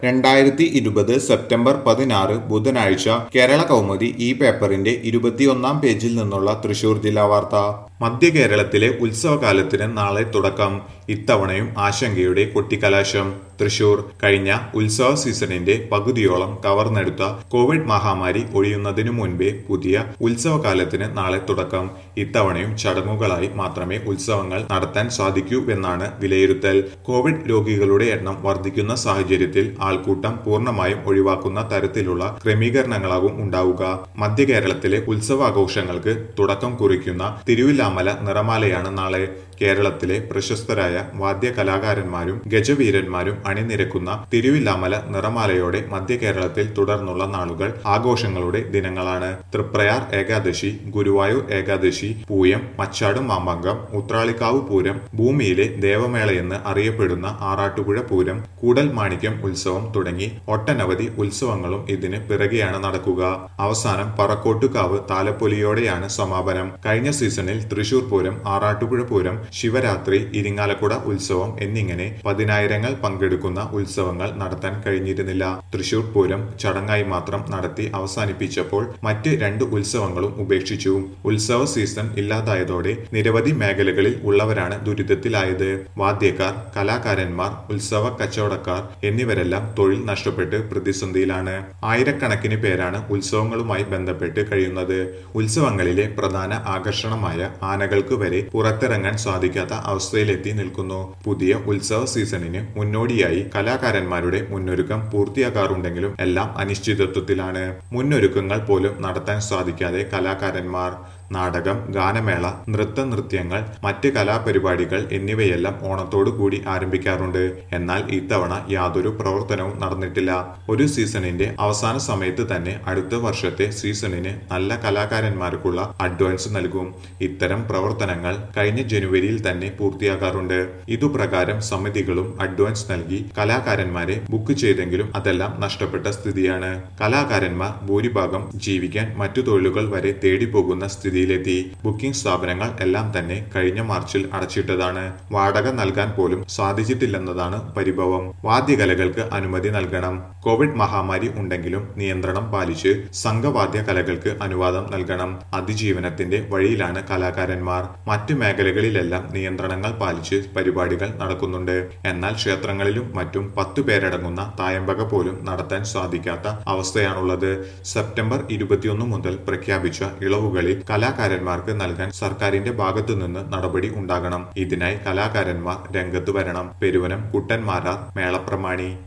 രണ്ടായിരത്തി ഇരുപത് സെപ്റ്റംബർ പതിനാറ് ബുധനാഴ്ച കേരള കൗമുദി ഈ പേപ്പറിന്റെ ഇരുപത്തിയൊന്നാം പേജിൽ നിന്നുള്ള തൃശൂർ ജില്ലാ വാർത്ത മധ്യ കേരളത്തിലെ ഉത്സവകാലത്തിന് നാളെ തുടക്കം ഇത്തവണയും ആശങ്കയുടെ കൊട്ടിക്കലാശം തൃശൂർ കഴിഞ്ഞ ഉത്സവ സീസണിന്റെ പകുതിയോളം കവർന്നെടുത്ത കോവിഡ് മഹാമാരി ഒഴിയുന്നതിനു മുൻപേ പുതിയ ഉത്സവകാലത്തിന് നാളെ തുടക്കം ഇത്തവണയും ചടങ്ങുകളായി മാത്രമേ ഉത്സവങ്ങൾ നടത്താൻ സാധിക്കൂ എന്നാണ് വിലയിരുത്തൽ കോവിഡ് രോഗികളുടെ എണ്ണം വർദ്ധിക്കുന്ന സാഹചര്യത്തിൽ ആൾക്കൂട്ടം പൂർണ്ണമായും ഒഴിവാക്കുന്ന തരത്തിലുള്ള ക്രമീകരണങ്ങളാകും ഉണ്ടാവുക മധ്യ കേരളത്തിലെ ഉത്സവാഘോഷങ്ങൾക്ക് തുടക്കം കുറിക്കുന്ന തിരുവില്ലാമല നിറമാലയാണ് നാളെ കേരളത്തിലെ പ്രശസ്തരായ വാദ്യ കലാകാരന്മാരും ഗജവീരന്മാരും അണിനിരക്കുന്ന തിരുവില്ലാമല നിറമാലയോടെ മധ്യ കേരളത്തിൽ തുടർന്നുള്ള നാളുകൾ ആഘോഷങ്ങളുടെ ദിനങ്ങളാണ് തൃപ്രയാർ ഏകാദശി ഗുരുവായൂർ ഏകാദശി പൂയം മച്ചാട് മാമ്പങ്കം ഉത്രാളിക്കാവ് പൂരം ഭൂമിയിലെ ദേവമേളയെന്ന് അറിയപ്പെടുന്ന ആറാട്ടുപുഴ പൂരം കൂടൽ മാണിക്യം ഉത്സവം തുടങ്ങി ഒട്ടനവധി ഉത്സവങ്ങളും ഇതിന് പിറകെയാണ് നടക്കുക അവസാനം പറക്കോട്ടുകാവ് താലപ്പൊലിയോടെയാണ് സമാപനം കഴിഞ്ഞ സീസണിൽ തൃശൂർ പൂരം ആറാട്ടുപുഴ പൂരം ശിവരാത്രി ഇരിങ്ങാലക്കുട ഉത്സവം എന്നിങ്ങനെ പതിനായിരങ്ങൾ പങ്കെടുക്കുന്ന ഉത്സവങ്ങൾ നടത്താൻ കഴിഞ്ഞിരുന്നില്ല തൃശൂർ പൂരം ചടങ്ങായി മാത്രം നടത്തി അവസാനിപ്പിച്ചപ്പോൾ മറ്റ് രണ്ട് ഉത്സവങ്ങളും ഉപേക്ഷിച്ചു ഉത്സവ സീസൺ ഇല്ലാതായതോടെ നിരവധി മേഖലകളിൽ ഉള്ളവരാണ് ദുരിതത്തിലായത് വാദ്യക്കാർ കലാകാരന്മാർ ഉത്സവ കച്ചവടക്കാർ എന്നിവരെല്ലാം തൊഴിൽ നഷ്ടപ്പെട്ട് പ്രതിസന്ധിയിലാണ് ആയിരക്കണക്കിന് പേരാണ് ഉത്സവങ്ങളുമായി ബന്ധപ്പെട്ട് കഴിയുന്നത് ഉത്സവങ്ങളിലെ പ്രധാന ആകർഷണമായ ആനകൾക്ക് വരെ പുറത്തിറങ്ങാൻ സാധിക്കാത്ത അവസ്ഥയിലെത്തി നിൽക്കുന്നു പുതിയ ഉത്സവ സീസണിന് മുന്നോടിയായി കലാകാരന്മാരുടെ മുന്നൊരുക്കം പൂർത്തിയാക്കാറുണ്ടെങ്കിലും എല്ലാം അനിശ്ചിതത്വത്തിലാണ് മുന്നൊരുക്കങ്ങൾ പോലും നടത്താൻ സാധിക്കാതെ കലാകാരന്മാർ നാടകം ഗാനമേള നൃത്ത നൃത്യങ്ങൾ മറ്റ് കലാപരിപാടികൾ എന്നിവയെല്ലാം ഓണത്തോടു കൂടി ആരംഭിക്കാറുണ്ട് എന്നാൽ ഇത്തവണ യാതൊരു പ്രവർത്തനവും നടന്നിട്ടില്ല ഒരു സീസണിന്റെ അവസാന സമയത്ത് തന്നെ അടുത്ത വർഷത്തെ സീസണിന് നല്ല കലാകാരന്മാർക്കുള്ള അഡ്വാൻസ് നൽകും ഇത്തരം പ്രവർത്തനങ്ങൾ കഴിഞ്ഞ ജനുവരിയിൽ തന്നെ പൂർത്തിയാകാറുണ്ട് ഇതുപ്രകാരം സമിതികളും അഡ്വാൻസ് നൽകി കലാകാരന്മാരെ ബുക്ക് ചെയ്തെങ്കിലും അതെല്ലാം നഷ്ടപ്പെട്ട സ്ഥിതിയാണ് കലാകാരന്മാർ ഭൂരിഭാഗം ജീവിക്കാൻ മറ്റു തൊഴിലുകൾ വരെ തേടിപ്പോകുന്ന സ്ഥിതിയിലെത്തി ബുക്കിംഗ് സ്ഥാപനങ്ങൾ എല്ലാം തന്നെ കഴിഞ്ഞ മാർച്ചിൽ അടച്ചിട്ടതാണ് വാടക നൽകാൻ പോലും സാധിച്ചിട്ടില്ലെന്നതാണ് പരിഭവം വാദ്യകലകൾക്ക് അനുമതി നൽകണം കോവിഡ് മഹാമാരി ഉണ്ടെങ്കിലും നിയന്ത്രണം പാലിച്ച് സംഘവാദ്യ കലകൾക്ക് അനുവാദം നൽകണം അതിജീവനത്തിന്റെ വഴിയിലാണ് കലാകാരന്മാർ മറ്റു മേഖലകളിലെല്ലാം നിയന്ത്രണങ്ങൾ പാലിച്ച് പരിപാടികൾ നടക്കുന്നുണ്ട് എന്നാൽ ക്ഷേത്രങ്ങളിലും മറ്റും പത്തു പേരടങ്ങുന്ന തായമ്പക പോലും നടത്താൻ സാധിക്കാത്ത അവസ്ഥയാണുള്ളത് സെപ്റ്റംബർ ഇരുപത്തിയൊന്ന് മുതൽ പ്രഖ്യാപിച്ച ഇളവുകളിൽ കലാകാരന്മാർക്ക് നൽകാൻ സർക്കാരിന്റെ ഭാഗത്തു നിന്ന് നടപടി ഉണ്ടാകണം ഇതിനായി കലാകാരന്മാർ രംഗത്ത് വരണം പെരുവനം കുട്ടന്മാരാർ മേളപ്രമാണി